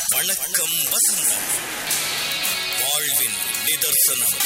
வணக்கம் வசந்தம் வாழ்வின் நிதர்சனம்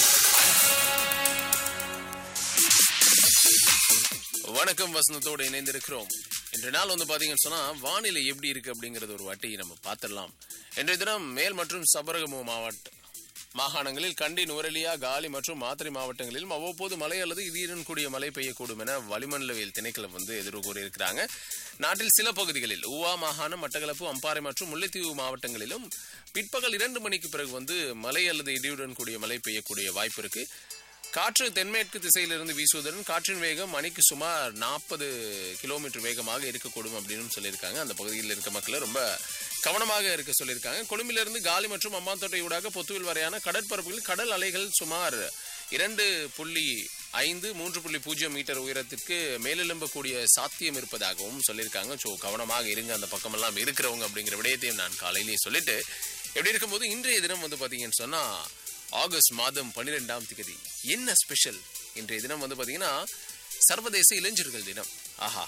வணக்கம் வசந்தத்தோடு இணைந்திருக்கிறோம் இன்றைய நாள் வந்து பாத்தீங்கன்னு சொன்னா வானிலை எப்படி இருக்கு அப்படிங்கறது ஒரு வாட்டி நம்ம பார்த்துடலாம் இன்றைய தினம் மேல் மற்றும் சபரகமு மாவட்ட மாகாணங்களில் கண்டி நுவரெலியா காலி மற்றும் மாத்திரை மாவட்டங்களிலும் அவ்வப்போது மழை அல்லது இடியுடன் கூடிய மழை பெய்யக்கூடும் என வளிமண்டலவியல் திணைக்களம் வந்து எதிர்வு கூறியிருக்கிறாங்க நாட்டில் சில பகுதிகளில் ஊவா மாகாணம் மட்டக்களப்பு அம்பாறை மற்றும் முல்லைத்தீவு மாவட்டங்களிலும் பிற்பகல் இரண்டு மணிக்கு பிறகு வந்து மழை அல்லது இடியுடன் கூடிய மழை பெய்யக்கூடிய வாய்ப்பு இருக்கு காற்று தென்மேற்கு திசையிலிருந்து வீசுவதுடன் காற்றின் வேகம் மணிக்கு சுமார் நாற்பது கிலோமீட்டர் வேகமாக இருக்கக்கூடும் அப்படின்னு சொல்லியிருக்காங்க அந்த பகுதியில் இருக்க மக்களை ரொம்ப கவனமாக இருக்க சொல்லியிருக்காங்க கொழும்பிலிருந்து காலி மற்றும் அம்மாந்தோட்டை ஊடாக பொத்துவில் வரையான கடற்பரப்புகளில் கடல் அலைகள் சுமார் இரண்டு புள்ளி ஐந்து மூன்று புள்ளி பூஜ்ஜியம் மீட்டர் உயரத்திற்கு மேலெழும்பக்கூடிய சாத்தியம் இருப்பதாகவும் சொல்லியிருக்காங்க ஸோ கவனமாக இருங்க அந்த பக்கமெல்லாம் இருக்கிறவங்க அப்படிங்கிற விடயத்தையும் நான் காலையிலேயே சொல்லிட்டு எப்படி இருக்கும்போது இன்றைய தினம் வந்து பார்த்தீங்கன்னு சொன்னால் ஆகஸ்ட் மாதம் பன்னிரெண்டாம் திகதி என்ன ஸ்பெஷல் இன்றைய தினம் வந்து பாத்தீங்கன்னா சர்வதேச இளைஞர்கள் தினம் ஆஹா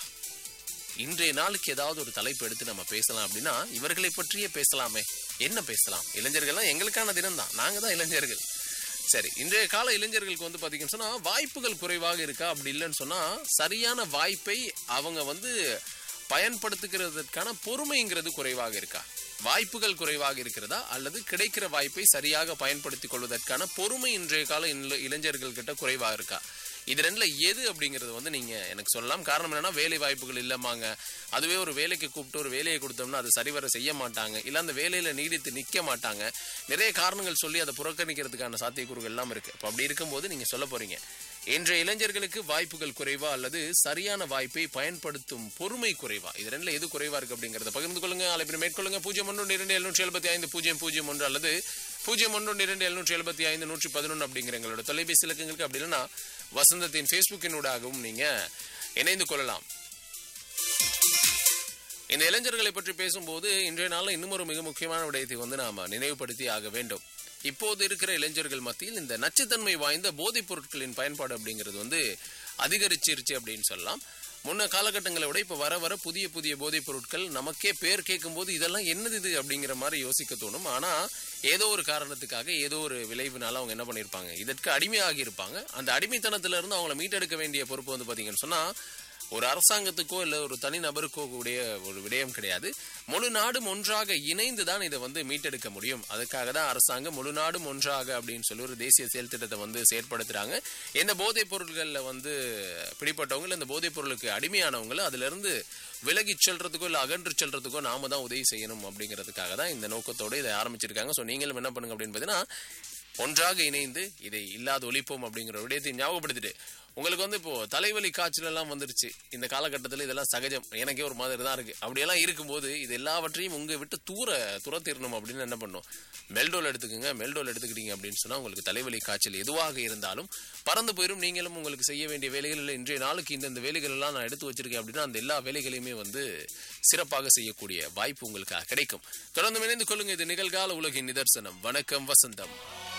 இன்றைய நாளுக்கு ஏதாவது ஒரு தலைப்பு எடுத்து நம்ம பேசலாம் அப்படின்னா இவர்களை பற்றியே பேசலாமே என்ன பேசலாம் இளைஞர்கள்லாம் எங்களுக்கான தினம் தான் நாங்க தான் இளைஞர்கள் சரி இன்றைய கால இளைஞர்களுக்கு வந்து பாத்தீங்கன்னு சொன்னா வாய்ப்புகள் குறைவாக இருக்கா அப்படி இல்லைன்னு சொன்னா சரியான வாய்ப்பை அவங்க வந்து பயன்படுத்துகிறதற்கான பொறுமைங்கிறது குறைவாக இருக்கா வாய்ப்புகள் குறைவாக இருக்கிறதா அல்லது கிடைக்கிற வாய்ப்பை சரியாக பயன்படுத்திக் கொள்வதற்கான பொறுமை இன்றைய கால இள- இளைஞர்கள் கிட்ட குறைவாக இருக்கா இது ரெண்டுல எது அப்படிங்கறது வந்து நீங்க எனக்கு சொல்லலாம் காரணம் என்னன்னா வேலை வாய்ப்புகள் இல்லமாங்க அதுவே ஒரு வேலைக்கு கூப்பிட்டு ஒரு வேலையை கொடுத்தோம்னா அது சரிவர செய்ய மாட்டாங்க இல்ல அந்த வேலையில நீடித்து நிக்க மாட்டாங்க நிறைய காரணங்கள் சொல்லி அதை புறக்கணிக்கிறதுக்கான சாத்தியக்கூறுகள் எல்லாம் இருக்கு அப்ப அப்படி இருக்கும்போது நீங்க சொல்ல போறீங்க இன்றைய இளைஞர்களுக்கு வாய்ப்புகள் குறைவா அல்லது சரியான வாய்ப்பை பயன்படுத்தும் பொறுமை குறைவா இது ரெண்டுல எது குறைவா இருக்கு அப்படிங்கறத பகிர்ந்து கொள்ளுங்க அழைப்பினை மேற்கொள்ளுங்க பூஜ்ஜியம் ஒன்று இரண்டு எழுநூற்றி எழுபத்தி ஐந்து பூஜ்ஜியம் பூஜ்ஜியம் ஒன்று அல்லது பூஜ்ஜியம் ஒன்று இரண்டு எழுநூற்றி எழுபத்தி ஐந்து நூற்றி பதினொன்று அப்படிங்கிற எங்களோட தொலைபேசி இலக்கங்களுக்கு அப்படி இல்லைன்னா வசந்தத்தின் ஃபேஸ்புக்கினூடாகவும் நீங்க இணைந்து கொள்ளலாம் இந்த இளைஞர்களை பற்றி பேசும்போது இன்றைய நாளில் இன்னும் ஒரு மிக முக்கியமான விடயத்தை வந்து நாம நினைவுபடுத்தி ஆக வேண்டும் இப்போது இருக்கிற இளைஞர்கள் மத்தியில் இந்த நச்சுத்தன்மை வாய்ந்த போதைப் பொருட்களின் பயன்பாடு அப்படிங்கிறது வந்து அதிகரிச்சிருச்சு அப்படின்னு சொல்லலாம் முன்ன காலகட்டங்களை விட இப்போ வர வர புதிய புதிய போதைப் பொருட்கள் நமக்கே பேர் கேட்கும்போது இதெல்லாம் என்னது இது அப்படிங்கிற மாதிரி யோசிக்க தோணும் ஆனா ஏதோ ஒரு காரணத்துக்காக ஏதோ ஒரு விளைவுனால அவங்க என்ன பண்ணியிருப்பாங்க இதற்கு அடிமையாகி இருப்பாங்க அந்த அடிமைத்தனத்துல இருந்து அவங்கள மீட்டெடுக்க வேண்டிய பொறுப்பு வந்து பாத்தீங்கன்னு சொன்னா ஒரு அரசாங்கத்துக்கோ இல்ல ஒரு தனி நபருக்கோ கூடிய ஒரு விடயம் கிடையாது முழு நாடும் ஒன்றாக இணைந்து தான் இதை வந்து மீட்டெடுக்க முடியும் அதுக்காக தான் அரசாங்கம் முழு நாடும் ஒன்றாக அப்படின்னு சொல்லி ஒரு தேசிய செயல் திட்டத்தை வந்து செயற்படுத்துறாங்க எந்த போதைப் பொருட்கள்ல வந்து பிடிப்பட்டவங்க இல்ல இந்த போதைப் பொருளுக்கு அடிமையானவங்கள அதுல இருந்து விலகி செல்றதுக்கோ இல்ல அகன்று செல்றதுக்கோ நாம தான் உதவி செய்யணும் அப்படிங்கிறதுக்காக தான் இந்த நோக்கத்தோட இதை ஆரம்பிச்சிருக்காங்க ஸோ நீங்களும் என்ன பண்ணுங்க அப்படின்னு பார்த்தீங்கன்னா ஒன்றாக இணைந்து இதை இல்லாத ஒழிப்போம் அப்படிங்கிற விடயத்தை ஞாபகப்படுத்திட்டு உங்களுக்கு வந்து இப்போ தலைவலி காய்ச்சல் எல்லாம் வந்துருச்சு இந்த காலகட்டத்தில் இதெல்லாம் சகஜம் எனக்கே ஒரு மாதிரி தான் இருக்கு அப்படியெல்லாம் இருக்கும்போது இது எல்லாவற்றையும் உங்க விட்டு தூர துரத்திடணும் அப்படின்னு என்ன பண்ணும் மெல்டோல் எடுத்துக்கோங்க மெல்டோல் எடுத்துக்கிட்டீங்க அப்படின்னு சொன்னா உங்களுக்கு தலைவலி காய்ச்சல் எதுவாக இருந்தாலும் பறந்து போயிடும் நீங்களும் உங்களுக்கு செய்ய வேண்டிய வேலைகள் இல்லை இன்றைய நாளுக்கு இந்தந்த வேலைகள் எல்லாம் நான் எடுத்து வச்சிருக்கேன் அப்படின்னா அந்த எல்லா வேலைகளையுமே வந்து சிறப்பாக செய்யக்கூடிய வாய்ப்பு உங்களுக்கு கிடைக்கும் தொடர்ந்து இணைந்து கொள்ளுங்க இது நிகழ்கால உலகின் நிதர்சனம் வணக்கம் வசந்தம்